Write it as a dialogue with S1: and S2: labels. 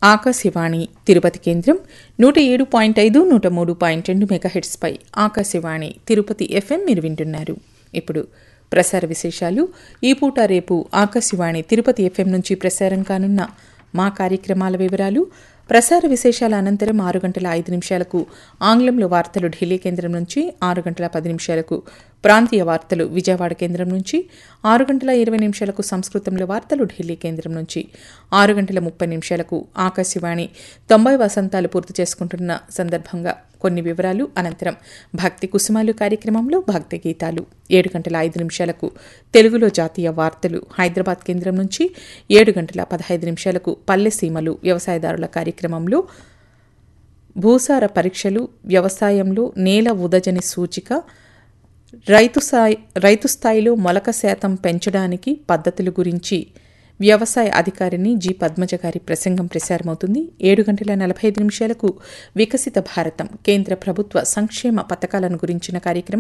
S1: ఆకాశవాణి తిరుపతి కేంద్రం నూట ఏడు పాయింట్ ఐదు నూట మూడు పాయింట్ రెండు మెగాహెట్స్పై ఆకాశవాణి తిరుపతి ఎఫ్ఎం మీరు వింటున్నారు ఇప్పుడు ప్రసార విశేషాలు ఈ పూట రేపు ఆకాశవాణి తిరుపతి ఎఫ్ఎం నుంచి ప్రసారం కానున్న మా కార్యక్రమాల వివరాలు ప్రసార విశేషాల అనంతరం ఆరు గంటల ఐదు నిమిషాలకు ఆంగ్లంలో వార్తలు ఢిల్లీ కేంద్రం నుంచి ఆరు గంటల పది నిమిషాలకు ప్రాంతీయ వార్తలు విజయవాడ కేంద్రం నుంచి ఆరు గంటల ఇరవై నిమిషాలకు సంస్కృతంలో వార్తలు ఢిల్లీ కేంద్రం నుంచి ఆరు గంటల ముప్పై నిమిషాలకు ఆకాశవాణి తొంభై వసంతాలు పూర్తి చేసుకుంటున్న సందర్భంగా కొన్ని వివరాలు అనంతరం భక్తి కుసుమాలు కార్యక్రమంలో భక్తి గీతాలు ఏడు గంటల ఐదు నిమిషాలకు తెలుగులో జాతీయ వార్తలు హైదరాబాద్ కేంద్రం నుంచి ఏడు గంటల పదహైదు నిమిషాలకు పల్లె సీమలు వ్యవసాయదారుల కార్యక్రమంలో భూసార పరీక్షలు వ్యవసాయంలో నేల ఉదజని సూచిక రైతు స్థాయి రైతు స్థాయిలో మొలక శాతం పెంచడానికి పద్ధతుల గురించి వ్యవసాయ అధికారిని జి పద్మజ గారి ప్రసంగం ప్రసారమవుతుంది ఏడు గంటల నలభై ఐదు నిమిషాలకు వికసిత భారతం కేంద్ర ప్రభుత్వ సంక్షేమ పథకాలను గురించిన కార్యక్రమం